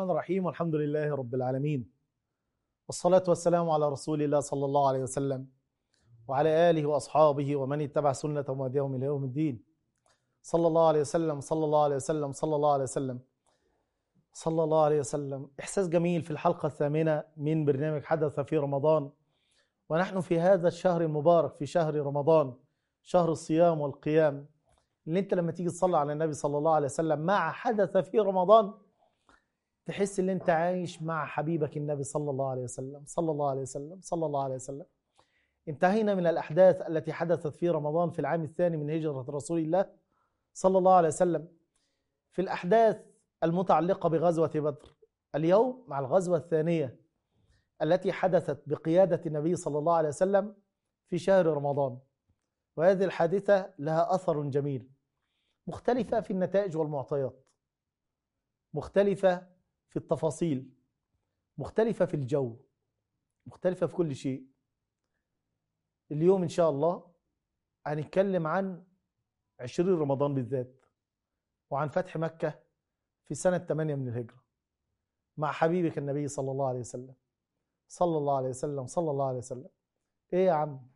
الرحمن الرحيم والحمد لله رب العالمين والصلاة والسلام على رسول الله صلى الله عليه وسلم وعلى آله وأصحابه ومن اتبع سنة وهديهم إلى يوم الدين صلى الله عليه وسلم صلى الله عليه وسلم صلى الله عليه وسلم صلى الله عليه وسلم إحساس جميل في الحلقة الثامنة من برنامج حدث في رمضان ونحن في هذا الشهر المبارك في شهر رمضان شهر الصيام والقيام اللي انت لما تيجي تصلي على النبي صلى الله عليه وسلم مع حدث في رمضان تحس ان انت عايش مع حبيبك النبي صلى الله عليه وسلم صلى الله عليه وسلم صلى الله عليه وسلم انتهينا من الاحداث التي حدثت في رمضان في العام الثاني من هجرة رسول الله صلى الله عليه وسلم في الاحداث المتعلقة بغزوة بدر اليوم مع الغزوة الثانية التي حدثت بقيادة النبي صلى الله عليه وسلم في شهر رمضان وهذه الحادثة لها أثر جميل مختلفة في النتائج والمعطيات مختلفة في التفاصيل مختلفة في الجو مختلفة في كل شيء اليوم إن شاء الله هنتكلم عن عشرين رمضان بالذات وعن فتح مكة في سنة 8 من الهجرة مع حبيبك النبي صلى الله عليه وسلم صلى الله عليه وسلم صلى الله عليه وسلم ايه يا عم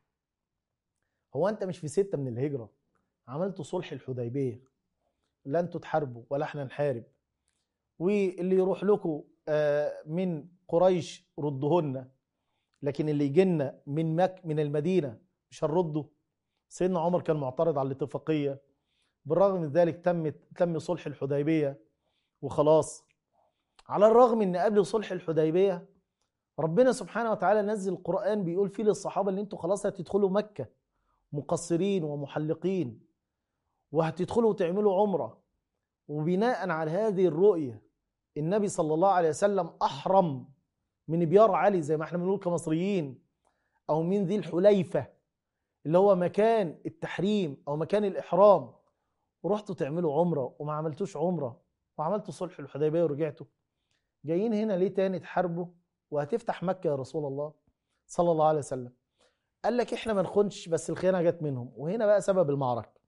هو انت مش في ستة من الهجرة عملتوا صلح الحديبية لا انتوا تحاربوا ولا احنا نحارب واللي يروح لكم من قريش ردهن لكن اللي يجينا من مك من المدينة مش هنرده سيدنا عمر كان معترض على الاتفاقية بالرغم من ذلك تم تم صلح الحديبية وخلاص على الرغم ان قبل صلح الحديبية ربنا سبحانه وتعالى نزل القرآن بيقول فيه للصحابة اللي انتوا خلاص هتدخلوا مكة مقصرين ومحلقين وهتدخلوا وتعملوا عمرة وبناء على هذه الرؤية النبي صلى الله عليه وسلم أحرم من بيار علي زي ما احنا بنقول كمصريين أو من ذي الحليفة اللي هو مكان التحريم أو مكان الإحرام ورحتوا تعملوا عمرة وما عملتوش عمرة وعملتوا صلح الحديبية ورجعتوا جايين هنا ليه تاني تحاربوا وهتفتح مكة يا رسول الله صلى الله عليه وسلم قال لك احنا ما نخونش بس الخيانة جت منهم وهنا بقى سبب المعركة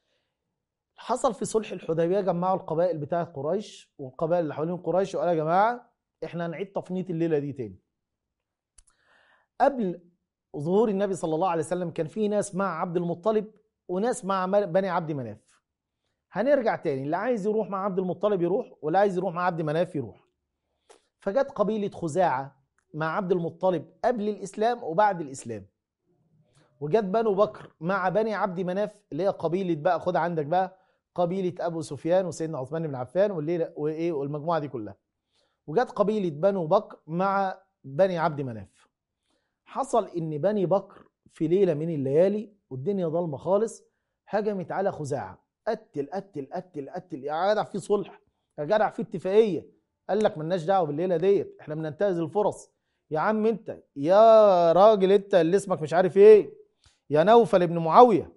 حصل في صلح الحديبية جمعوا القبائل بتاعة قريش والقبائل اللي حوالين قريش وقال يا جماعة احنا هنعيد تفنيط الليلة دي تاني قبل ظهور النبي صلى الله عليه وسلم كان في ناس مع عبد المطلب وناس مع بني عبد مناف هنرجع تاني اللي عايز يروح مع عبد المطلب يروح واللي عايز يروح مع عبد مناف يروح فجت قبيلة خزاعة مع عبد المطلب قبل الإسلام وبعد الإسلام وجت بنو بكر مع بني عبد مناف اللي هي قبيلة بقى خد عندك بقى قبيلة أبو سفيان وسيدنا عثمان بن عفان والليلة وإيه والمجموعة دي كلها وجت قبيلة بنو بكر مع بني عبد مناف حصل إن بني بكر في ليلة من الليالي والدنيا ضلمة خالص هجمت على خزاعة قتل قتل قتل قتل يا جدع في صلح يا جدع في اتفاقية قال لك ملناش دعوة بالليلة ديت احنا بننتهز الفرص يا عم انت يا راجل انت اللي اسمك مش عارف ايه يا نوفل ابن معاوية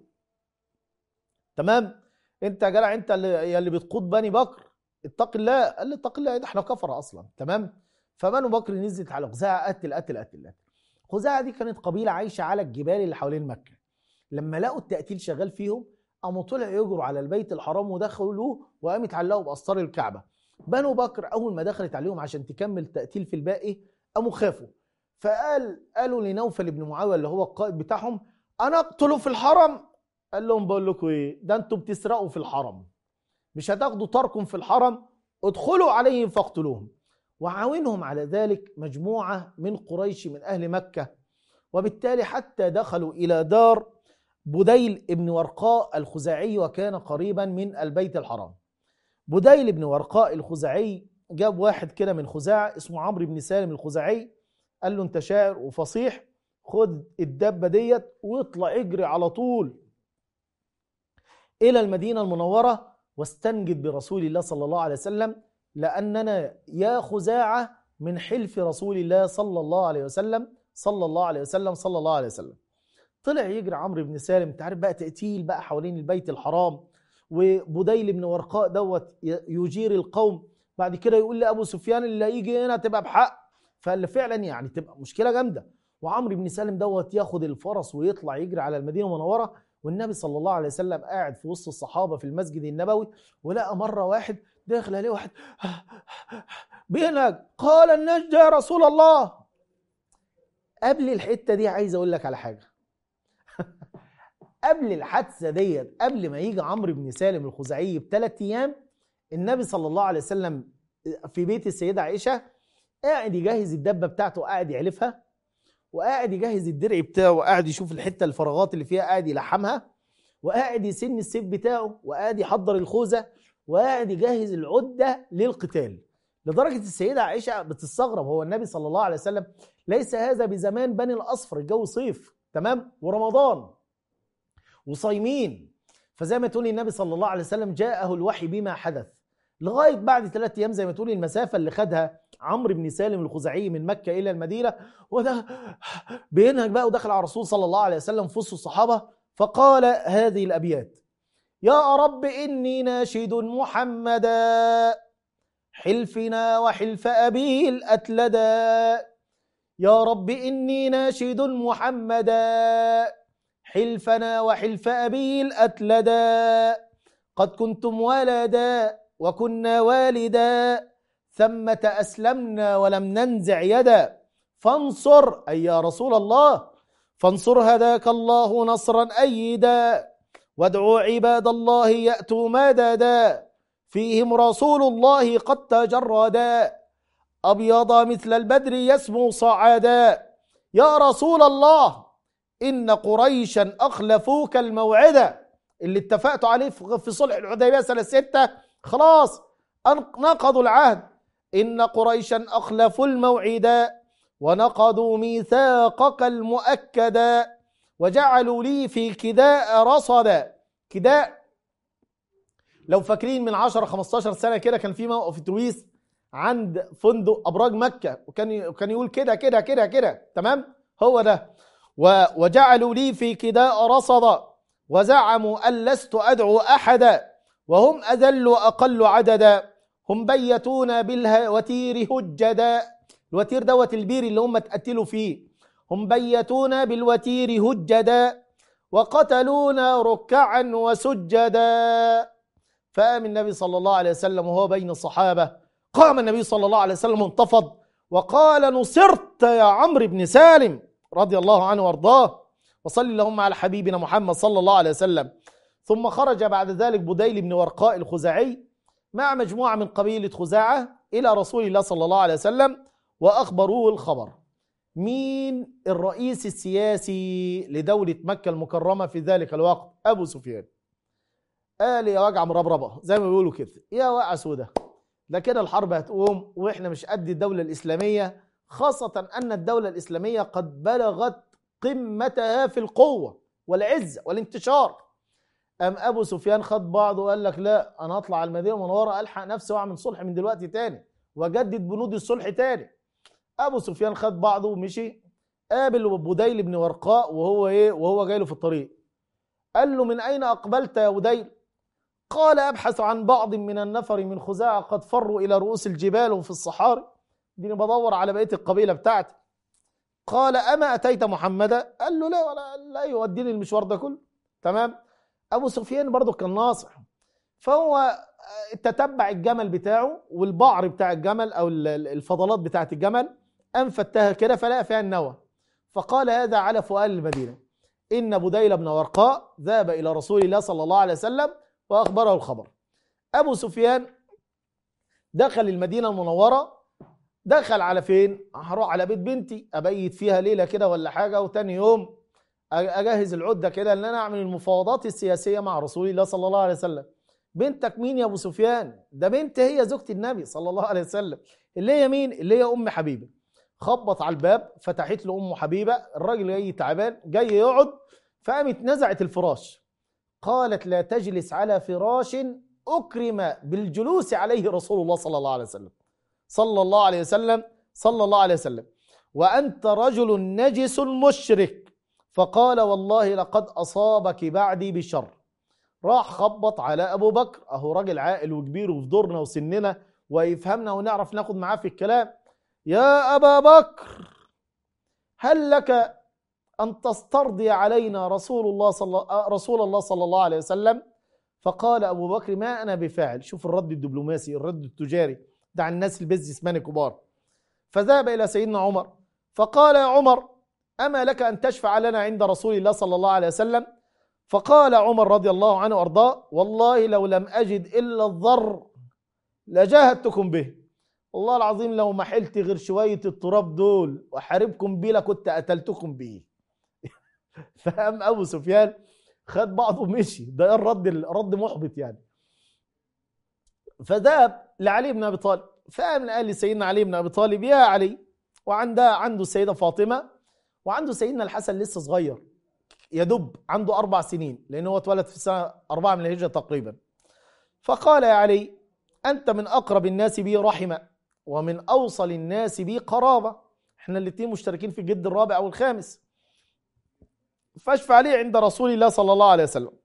تمام انت يا جدع انت اللي اللي بتقود بني بكر اتق الله قال لي اتق الله ده احنا كفره اصلا تمام فبنو بكر نزلت على خزاعه قتل قتل قتل قتل خزاعه دي كانت قبيله عايشه على الجبال اللي حوالين مكه لما لقوا التقتيل شغال فيهم قاموا طلعوا يجروا على البيت الحرام ودخلوه وقاموا اتعلقوا باسطار الكعبه بنو بكر اول ما دخلت عليهم عشان تكمل تقتيل في الباقي قاموا خافوا فقال قالوا لنوفل بن معاويه اللي هو القائد بتاعهم انا اقتله في الحرم قال لهم بقول لكم ايه ده انتم بتسرقوا في الحرم مش هتاخدوا طاركم في الحرم ادخلوا عليهم فاقتلوهم وعاونهم على ذلك مجموعة من قريش من أهل مكة وبالتالي حتى دخلوا إلى دار بديل ابن ورقاء الخزاعي وكان قريبا من البيت الحرام بديل ابن ورقاء الخزاعي جاب واحد كده من خزاعة اسمه عمرو بن سالم الخزاعي قال له انت شاعر وفصيح خد الدبة ديت واطلع اجري على طول إلى المدينة المنورة واستنجد برسول الله صلى الله عليه وسلم لأننا يا خزاعة من حلف رسول الله صلى الله عليه وسلم صلى الله عليه وسلم صلى الله عليه وسلم طلع يجري عمرو بن سالم انت عارف بقى تقتيل بقى حوالين البيت الحرام وبديل بن ورقاء دوت يجير القوم بعد كده يقول لأبو سفيان اللي هيجي هنا تبقى بحق فاللي فعلا يعني تبقى مشكلة جامدة وعمرو بن سالم دوت ياخد الفرس ويطلع يجري على المدينة المنورة والنبي صلى الله عليه وسلم قاعد في وسط الصحابة في المسجد النبوي ولقى مرة واحد داخل عليه واحد بينك قال النجدة يا رسول الله قبل الحتة دي عايز أقول لك على حاجة قبل الحادثة ديت قبل ما يجي عمرو بن سالم الخزاعي بثلاث أيام النبي صلى الله عليه وسلم في بيت السيدة عائشة قاعد يجهز الدبة بتاعته قاعد يعلفها وقاعد يجهز الدرع بتاعه وقاعد يشوف الحتة الفراغات اللي فيها قاعد يلحمها وقاعد يسن السيف بتاعه وقاعد يحضر الخوذة وقاعد يجهز العدة للقتال لدرجة السيدة عائشة بتستغرب هو النبي صلى الله عليه وسلم ليس هذا بزمان بني الأصفر الجو صيف تمام ورمضان وصايمين فزي ما تقولي النبي صلى الله عليه وسلم جاءه الوحي بما حدث لغايه بعد ثلاث ايام زي ما تقولي المسافه اللي خدها عمرو بن سالم الخزاعي من مكه الى المدينه وده بينهج بقى ودخل على الرسول صلى الله عليه وسلم في وسط الصحابه فقال هذه الابيات يا رب اني ناشد محمدا حلفنا وحلف ابي الاتلدا يا رب اني ناشد محمدا حلفنا وحلف ابي الاتلدا قد كنتم ولدا وكنا والدا ثمة أسلمنا ولم ننزع يدا فانصر أي يا رسول الله فانصر هداك الله نصرا أيدا وادعوا عباد الله يأتوا مددا فيهم رسول الله قد تجردا أبيض مثل البدر يسمو صعدا يا رسول الله إن قريشا أخلفوك الموعدة اللي اتفقتوا عليه في صلح الحديبية سنة ستة خلاص نقضوا العهد إن قريشا أخلفوا الموعد ونقضوا ميثاقك المؤكد وجعلوا لي في كداء رصدا كداء لو فاكرين من 10 15 سنه كده كان في موقف تويس عند فندق ابراج مكه وكان وكان يقول كده كده كده كده تمام هو ده وجعلوا لي في كداء رصدا وزعموا ان لست ادعو احدا وهم أذل وأقل عددا هم بيتونا بالوتير هجدا الوتير دوت البير اللي هم اتقتلوا فيه هم بيتونا بالوتير هجدا وقتلونا ركعا وسجدا فقام النبي صلى الله عليه وسلم وهو بين الصحابة قام النبي صلى الله عليه وسلم انتفض وقال نصرت يا عمرو بن سالم رضي الله عنه وارضاه وصل اللهم على حبيبنا محمد صلى الله عليه وسلم ثم خرج بعد ذلك بديل بن ورقاء الخزاعي مع مجموعة من قبيلة خزاعة إلى رسول الله صلى الله عليه وسلم وأخبروه الخبر مين الرئيس السياسي لدولة مكة المكرمة في ذلك الوقت أبو سفيان قال يا وجع مربربة زي ما بيقولوا كده يا وقع سودة ده كده الحرب هتقوم وإحنا مش قد الدولة الإسلامية خاصة أن الدولة الإسلامية قد بلغت قمتها في القوة والعزة والانتشار قام ابو سفيان خد بعضه وقال لك لا انا اطلع على المدينه المنوره الحق نفسي واعمل صلح من دلوقتي تاني واجدد بنود الصلح تاني ابو سفيان خد بعضه ومشي قابل بديل بن ورقاء وهو ايه وهو جاي له في الطريق قال له من اين اقبلت يا بديل قال ابحث عن بعض من النفر من خزاعه قد فروا الى رؤوس الجبال وفي الصحاري ديني بدور على بقيه القبيله بتاعتي قال اما اتيت محمدا قال له لا ولا لا يوديني المشوار ده كله تمام ابو سفيان برضه كان ناصح فهو تتبع الجمل بتاعه والبعر بتاع الجمل او الفضلات بتاعه الجمل قام فتها كده فلقى فيها النوى فقال هذا علف اهل المدينه ان بديل بن ورقاء ذهب الى رسول الله صلى الله عليه وسلم واخبره الخبر ابو سفيان دخل المدينه المنوره دخل على فين هروح على بيت بنتي ابيت فيها ليله كده ولا حاجه وتاني يوم اجهز العده كده ان انا اعمل المفاوضات السياسيه مع رسول الله صلى الله عليه وسلم بنتك مين يا ابو سفيان ده بنت هي زوجة النبي صلى الله عليه وسلم اللي هي مين اللي هي ام حبيبه خبط على الباب فتحت له ام حبيبه الراجل جاي تعبان جاي يقعد فقامت نزعت الفراش قالت لا تجلس على فراش اكرم بالجلوس عليه رسول الله صلى الله عليه وسلم صلى الله عليه وسلم صلى الله عليه وسلم وانت رجل نجس مشرك فقال والله لقد أصابك بعدي بشر راح خبط على أبو بكر أهو راجل عاقل وكبير وفي دورنا وسننا ويفهمنا ونعرف ناخد معاه في الكلام يا أبا بكر هل لك أن تسترضي علينا رسول الله صلى رسول الله صلى الله عليه وسلم فقال أبو بكر ما أنا بفاعل شوف الرد الدبلوماسي الرد التجاري ده عن الناس البيزنس مان الكبار فذهب إلى سيدنا عمر فقال يا عمر أما لك أن تشفع لنا عند رسول الله صلى الله عليه وسلم فقال عمر رضي الله عنه وارضاه والله لو لم أجد إلا الضر لجاهدتكم به والله العظيم لو ما حلت غير شوية التراب دول وحاربكم بيه لكنت قتلتكم بيه فقام أبو سفيان خد بعضه ومشي ده الرد رد محبط يعني فذهب لعلي بن ابي طالب فقام قال لسيدنا علي بن ابي طالب يا علي وعنده عنده السيده فاطمه وعنده سيدنا الحسن لسه صغير يدب عنده اربع سنين لانه هو اتولد في السنه اربعه من الهجره تقريبا فقال يا علي انت من اقرب الناس بي رحمه ومن اوصل الناس بي قرابه احنا الاثنين مشتركين في الجد الرابع والخامس فاشفع لي عند رسول الله صلى الله عليه وسلم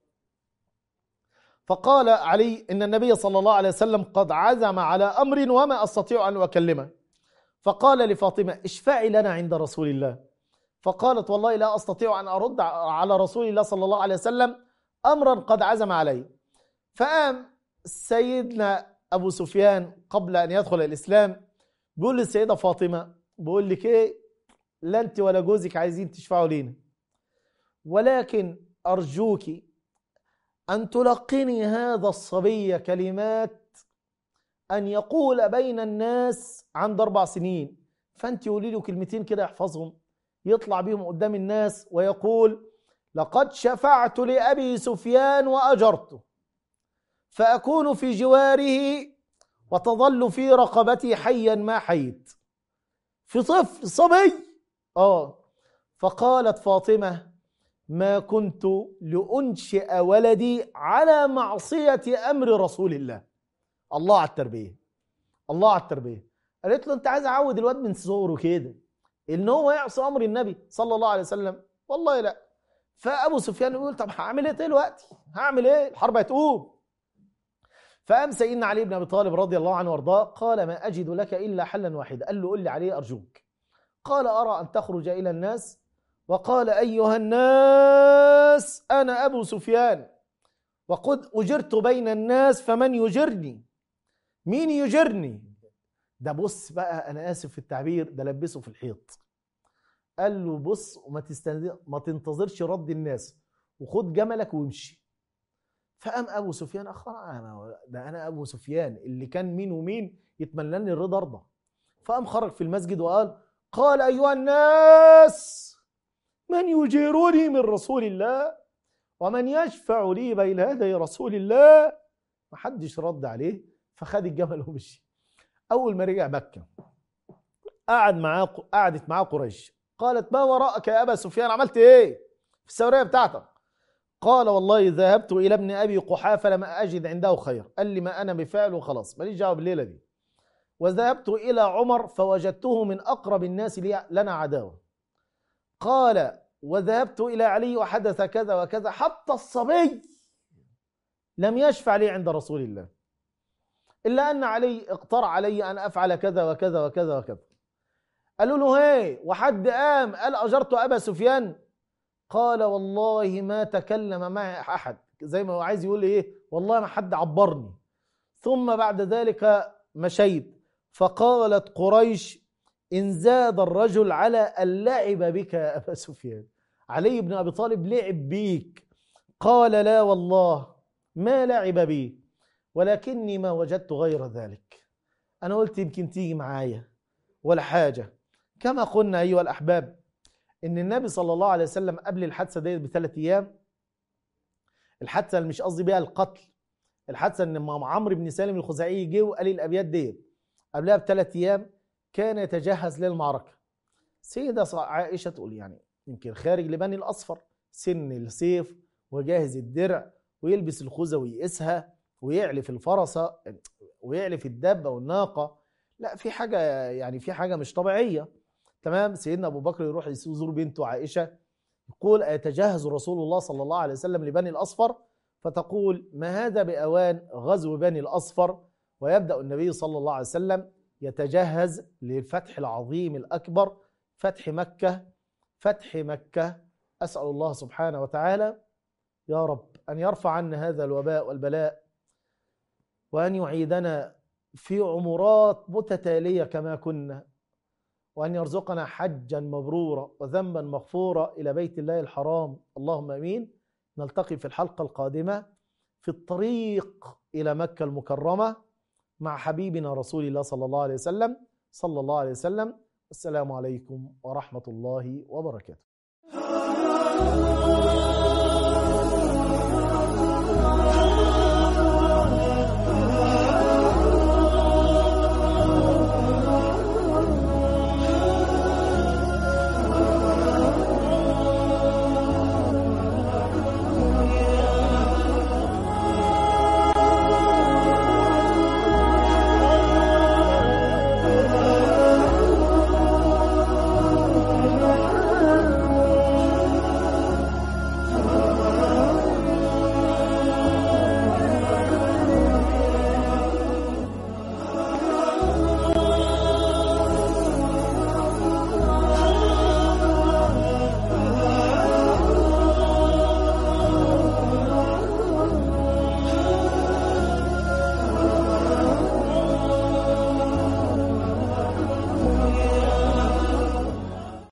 فقال علي إن النبي صلى الله عليه وسلم قد عزم على أمر وما أستطيع أن أكلمه فقال لفاطمة اشفعي لنا عند رسول الله فقالت والله لا أستطيع أن أرد على رسول الله صلى الله عليه وسلم أمرا قد عزم عليه فقام سيدنا أبو سفيان قبل أن يدخل الإسلام بيقول للسيدة فاطمة بيقول لك إيه لا أنت ولا جوزك عايزين تشفعوا لينا ولكن أرجوك أن تلقني هذا الصبي كلمات أن يقول بين الناس عند أربع سنين فأنت قولي له كلمتين كده يحفظهم يطلع بيهم قدام الناس ويقول لقد شفعت لأبي سفيان وأجرته فأكون في جواره وتظل في رقبتي حيا ما حيت في طفل صبي آه فقالت فاطمة ما كنت لأنشئ ولدي على معصية أمر رسول الله الله على التربية الله على التربية قالت له أنت عايز أعود الواد من صغره كده إن هو يعصي أمر النبي صلى الله عليه وسلم والله لا فأبو سفيان يقول طب هعمل إيه دلوقتي هعمل إيه الحرب هتقوم فقام سيدنا علي بن أبي طالب رضي الله عنه وارضاه قال ما أجد لك إلا حلا واحدا قال له قل لي عليه أرجوك قال أرى أن تخرج إلى الناس وقال أيها الناس أنا أبو سفيان وقد أجرت بين الناس فمن يجرني مين يجرني ده بص بقى أنا آسف في التعبير ده لبسه في الحيط قال له بص وما ما تنتظرش رد الناس وخد جملك وامشي فقام ابو سفيان اخر ده انا ابو سفيان اللي كان مين ومين يتمنى الرضا ارضى فقام خرج في المسجد وقال قال ايها الناس من يجيرني من رسول الله ومن يشفع لي بين يدي رسول الله ما حدش رد عليه فخد الجمل ومشي اول ما رجع مكه قعد معاه قعدت معاه قريش قالت ما وراءك يا ابا سفيان عملت ايه في السوريه بتاعتك قال والله ذهبت الى ابن ابي قحافه لم اجد عنده خير قال لي ما انا بفعل وخلاص ماليش دعوه بالليله دي وذهبت الى عمر فوجدته من اقرب الناس لي لنا عداوه قال وذهبت إلى علي وحدث كذا وكذا حتى الصبي لم يشفع لي عند رسول الله إلا أن علي اقترع علي أن أفعل كذا وكذا وكذا وكذا قالوا له هي وحد قام قال أجرت أبا سفيان قال والله ما تكلم معي أحد زي ما هو عايز يقول إيه والله ما حد عبرني ثم بعد ذلك مشيت فقالت قريش إن زاد الرجل على اللعب بك يا أبا سفيان علي بن أبي طالب لعب بيك قال لا والله ما لعب بي ولكني ما وجدت غير ذلك أنا قلت يمكن تيجي معايا ولا حاجة كما قلنا أيها الأحباب إن النبي صلى الله عليه وسلم قبل الحادثة ديت بثلاث أيام الحادثة اللي مش قصدي بيها القتل الحادثة إن عمرو بن سالم الخزاعي جه وقال الأبيات ديت قبلها بثلاث أيام كان يتجهز للمعركة سيدة عائشة تقول يعني يمكن خارج لبني الأصفر سن السيف وجاهز الدرع ويلبس الخوذة ويقيسها ويعلف الفرسة ويعلف الدابة والناقة لا في حاجة يعني في حاجة مش طبيعية تمام سيدنا أبو بكر يروح يزور بنته عائشة يقول أيتجهز رسول الله صلى الله عليه وسلم لبني الأصفر فتقول ما هذا بأوان غزو بني الأصفر ويبدأ النبي صلى الله عليه وسلم يتجهز للفتح العظيم الأكبر فتح مكة فتح مكة أسأل الله سبحانه وتعالى يا رب أن يرفع عنا هذا الوباء والبلاء وأن يعيدنا في عمرات متتالية كما كنا وأن يرزقنا حجا مبرورا وذنبا مغفورا إلى بيت الله الحرام اللهم أمين نلتقي في الحلقة القادمة في الطريق إلى مكة المكرمة مع حبيبنا رسول الله صلى الله عليه وسلم صلى الله عليه وسلم السلام عليكم ورحمة الله وبركاته